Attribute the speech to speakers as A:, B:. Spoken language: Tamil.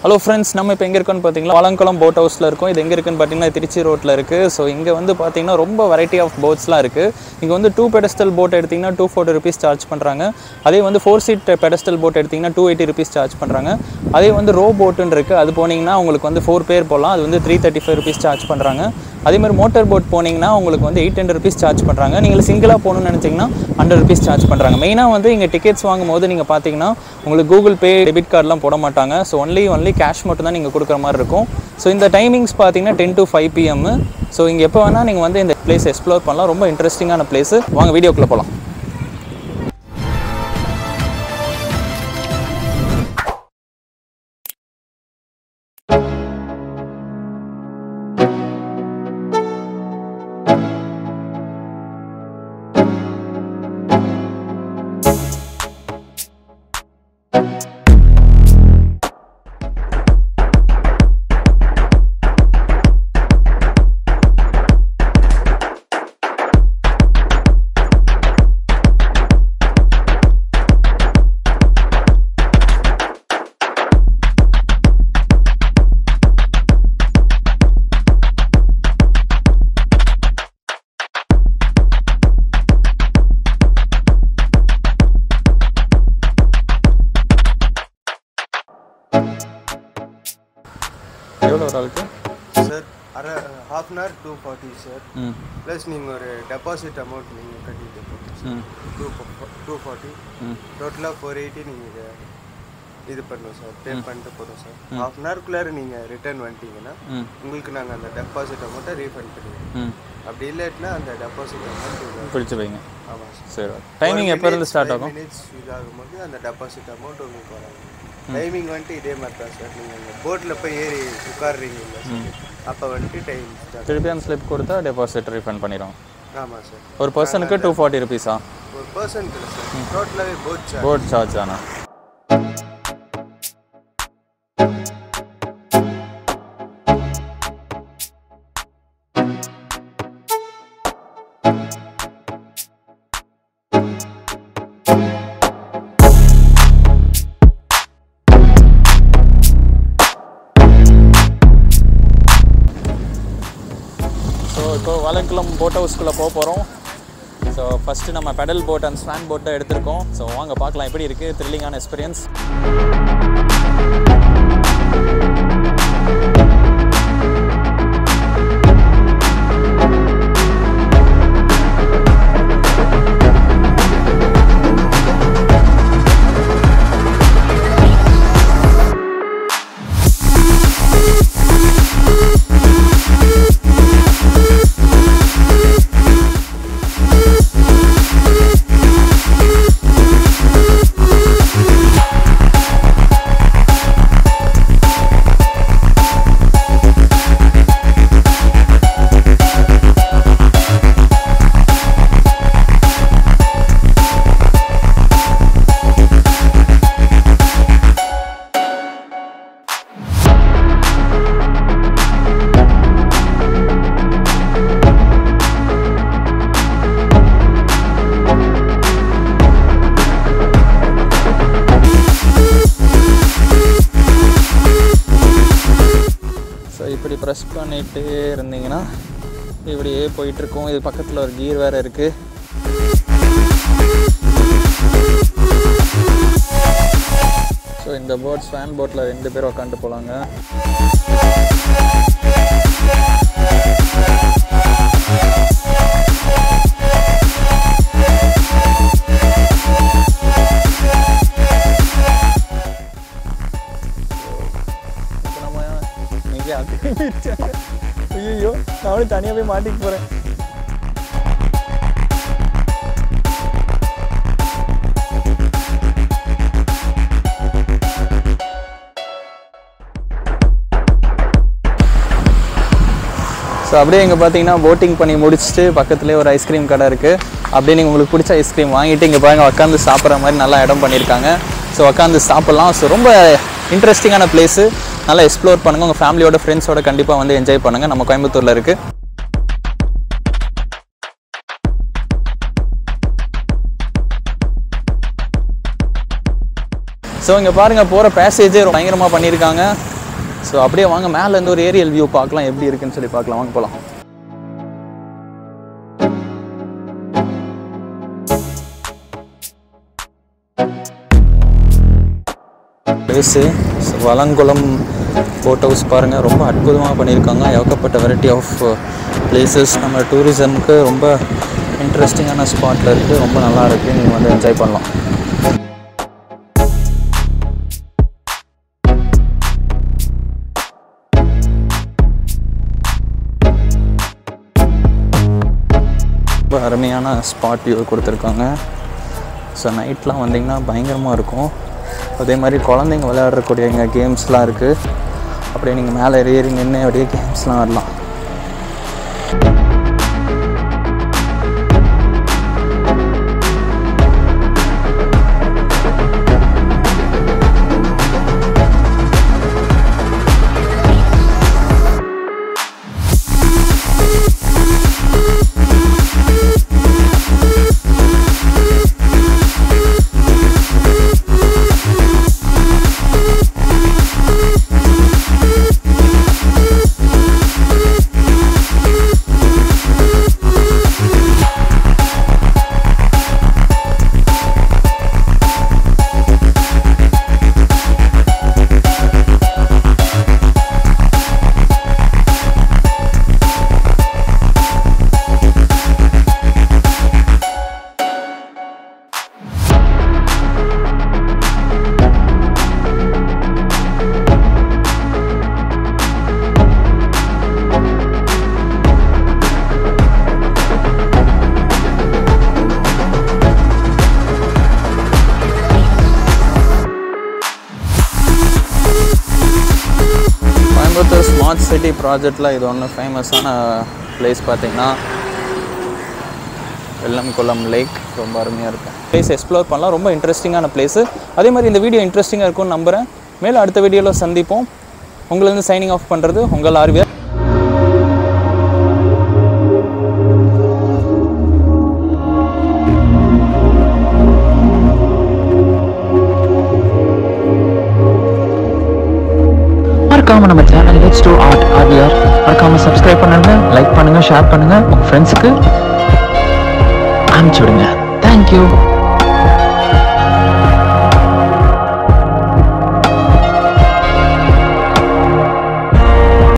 A: ஹலோ ஃப்ரெண்ட்ஸ் நம்ம இப்போ எங்கே இருக்கோன்னு பார்த்தீங்கன்னா வளங்குளம் போட் ஹவுஸில் இருக்கோம் இது எங்கே இருக்குன்னு பார்த்தீங்கன்னா திருச்சி ரோட்டில் இருக்குது ஸோ இங்கே வந்து பார்த்தீங்கன்னா ரொம்ப வெரைட்டி ஆஃப் போட்ஸ்லாம் இருக்குது இங்கே வந்து டூ பெடஸ்டல் போட் எடுத்திங்கன்னா டூ ஃபோர்ட்டி ருபீஸ் சார்ஜ் பண்ணுறாங்க அதே வந்து ஃபோர் சீட் பெடஸ்டல் போட் எடுத்திங்கன்னா டூ எயிட்டி ருபீஸ் சார்ஜ் பண்ணுறாங்க அதே வந்து ரோ போட்டுன்னு இருக்குது அது போனீங்கன்னா உங்களுக்கு வந்து ஃபோர் பேர் போகலாம் அது வந்து three thirty five rupees charge பண்ணுறாங்க அதே மாதிரி மோட்டார் போட் போனீங்கன்னா உங்களுக்கு வந்து எயிட் ஹண்ட்ரட் ருபீஸ் சார்ஜ் பண்ணுறாங்க நீங்கள் சிங்கிளாக போகணும்னு நினச்சிங்கன்னா ஹண்ட்ரட் ருபீஸ் சார்ஜ் பண்ணுறாங்க மெயினாக வந்து இங்கே டிக்கெட்ஸ் வாங்கும்போது நீங்கள் பார்த்தீங்கன்னா உங்களுக்கு கூகுள் பே டெபிட் கார்டெலாம் போட மாட்டாங்க ஸோ ஒன்லி ஒன்லி கேஷ் மட்டும் தான் நீங்கள் கொடுக்குற மாதிரி இருக்கும் ஸோ இந்த டைமிங்ஸ் பார்த்தீங்கன்னா ten to five PM so இங்கே எப்போ வேணால் நீங்கள் வந்து இந்த பிளேஸ் எக்ஸ்ப்ளோர் பண்ணலாம் ரொம்ப இன்ட்ரெஸ்டிங்கான பிளேஸ் வாங்க வீடியோக்குள்ளே போகலாம் எவ்வளோ ஒரு ஆளுக்கு
B: சார் அரை half an hour two forty sir
A: ம்
B: ப்ளஸ் நீங்கள் ஒரு டெபாசிட் அமௌண்ட் நீங்கள் கட்டிட்டு போகணும் சார்
A: ம்
B: டூ டூ ஃபார்ட்டி
A: ம்
B: டோட்டலாக ஃபோர் எயிட்டி நீங்கள் இதை இது பண்ணணும் சார் பே பண்ணிட்டு போகிறோம் சார் ஹாஃப் அன் ஹவர்க்குள்ளார நீங்கள் ரிட்டர்ன் வந்துட்டீங்கன்னா
A: ம்
B: உங்களுக்கு நாங்கள் அந்த டெபாசிட் அமௌண்ட்டை ரீஃபண்ட் பண்ணுவோம்
A: ம்
B: அப்படி இல்லாட்டினா அந்த டெபாசிட் அமௌண்ட்
A: பிடிச்சி வைங்க
B: ஆமாம் சார்
A: சரி டைமிங் எப்போ இருந்து ஸ்டார்ட் ஆகும்
B: மினிட்ஸ் இதாகும்போது அந்த டெபாசிட் அமௌண்ட் உங்களுக்கு வராது டைமிங் வந்துட்டு இதே மாதிரி தான் சார் நீங்கள் போட்டில் போய் ஏறி உட்காடுறீங்க சார் அப்போ வந்துட்டு டைம் ஸ்டார்ட்
A: திருப்பி அந்த ஸ்லிப் கொடுத்தா டெபாசிட் ரீஃபண்ட் பண்ணிடும்
B: ஆமாம் சார்
A: ஒரு பர்சனுக்கு டூ ஃபார்ட்டி ருபீஸா
B: ஒரு பர்சனுக்கு இல்லை சார் டோட்டலாகவே போட் சார்
A: போட் சார்ஜ் தானே ஸோ இப்போ வலங்குளம் போட் ஹவுஸ்க்குள்ளே போக போகிறோம் ஸோ ஃபஸ்ட்டு நம்ம பெடல் போட் அண்ட் ஸ்வான் போட்டை எடுத்திருக்கோம் ஸோ வாங்க பார்க்கலாம் எப்படி இருக்குது த்ரில்லிங்கான எக்ஸ்பீரியன்ஸ் ஸோ இப்படி ப்ரெஸ் பண்ணிகிட்டே இருந்தீங்கன்னா இப்படியே போயிட்டுருக்கும் இது பக்கத்தில் ஒரு கீர் வேறு இருக்குது ஸோ இந்த போட் ஸ்வான் போட்டில் ரெண்டு பேர் உக்காந்துட்டு போகலாங்க இப்போ நம்ம எங்கே அக்கறை ஐயோ நானும் தனியாக போய் மாட்டிக்க போகிறேன் ஸோ அப்படியே இங்கே பார்த்தீங்கன்னா போட்டிங் பண்ணி முடிச்சுட்டு பக்கத்துலேயே ஒரு ஐஸ்கிரீம் கடை இருக்குது அப்படியே நீங்கள் உங்களுக்கு பிடிச்ச ஐஸ்கிரீம் வாங்கிட்டு இங்கே பாருங்க உட்காந்து சாப்பிட்ற மாதிரி நல்லா இடம் பண்ணியிருக்காங்க ஸோ உட்காந்து சாப்பிட்லாம் ஸோ ரொம்ப இன்ட்ரெஸ்டிங்கான பிளேஸு நல்லா எக்ஸ்ப்ளோர் பண்ணுங்கள் உங்கள் ஃபேமிலியோட ஃப்ரெண்ட்ஸோட கண்டிப்பாக வந்து என்ஜாய் பண்ணுங்கள் நம்ம கோயம்புத்தூரில் இருக்குது ஸோ இங்கே பாருங்கள் போகிற பேசேஜே பயங்கரமாக பண்ணியிருக்காங்க ஸோ அப்படியே வாங்க மேலே இருந்து ஒரு ஏரியல் வியூ பார்க்கலாம் எப்படி இருக்குன்னு சொல்லி பார்க்கலாம் வாங்க போகலாம் பிளேஸு வளங்குளம் போட் ஹவுஸ் பாருங்கள் ரொம்ப அற்புதமாக பண்ணியிருக்காங்க ஏகப்பட்ட வெரைட்டி ஆஃப் பிளேசஸ் நம்ம டூரிசம்க்கு ரொம்ப இன்ட்ரெஸ்டிங்கான ஸ்பாட்டில் இருக்குது ரொம்ப நல்லா இருக்குது நீங்கள் வந்து என்ஜாய் பண்ணலாம் ரொம்ப அருமையான ஸ்பாட் வியூ கொடுத்துருக்காங்க ஸோ நைட்லாம் வந்தீங்கன்னா பயங்கரமாக இருக்கும் அதே மாதிரி குழந்தைங்க விளையாடக்கூடிய இங்கே கேம்ஸ்லாம் இருக்குது அப்படியே நீங்கள் மேலே ஏறி நின்று அப்படியே கேம்ஸ்லாம் ஆடலாம் கோயம்புத்தூர் ஸ்மார்ட் சிட்டி ப்ராஜெக்டில் இது ஒன்று ஃபேமஸான பிளேஸ் பார்த்தீங்கன்னா வெள்ளம்குளம் லேக் ரொம்ப அருமையாக இருக்கும் பிளேஸ் எக்ஸ்ப்ளோர் பண்ணலாம் ரொம்ப இன்ட்ரெஸ்டிங்கான பிளேஸு அதே மாதிரி இந்த வீடியோ இன்ட்ரெஸ்டிங்காக இருக்கும்னு நம்புகிறேன் மேலும் அடுத்த வீடியோவில் சந்திப்போம் உங்களிருந்து சைனிங் ஆஃப் பண்ணுறது உங்கள் ஆர்வியர்
C: மறக்காம நம்ம channel let's do art RVR மறக்காம சப்ஸ்கிரைப் பண்ணுங்க லைக் பண்ணுங்க ஷேர் பண்ணுங்க உங்க ஃப்ரெண்ட்ஸுக்கு அனுப்பிச்சு விடுங்க தேங்க்யூ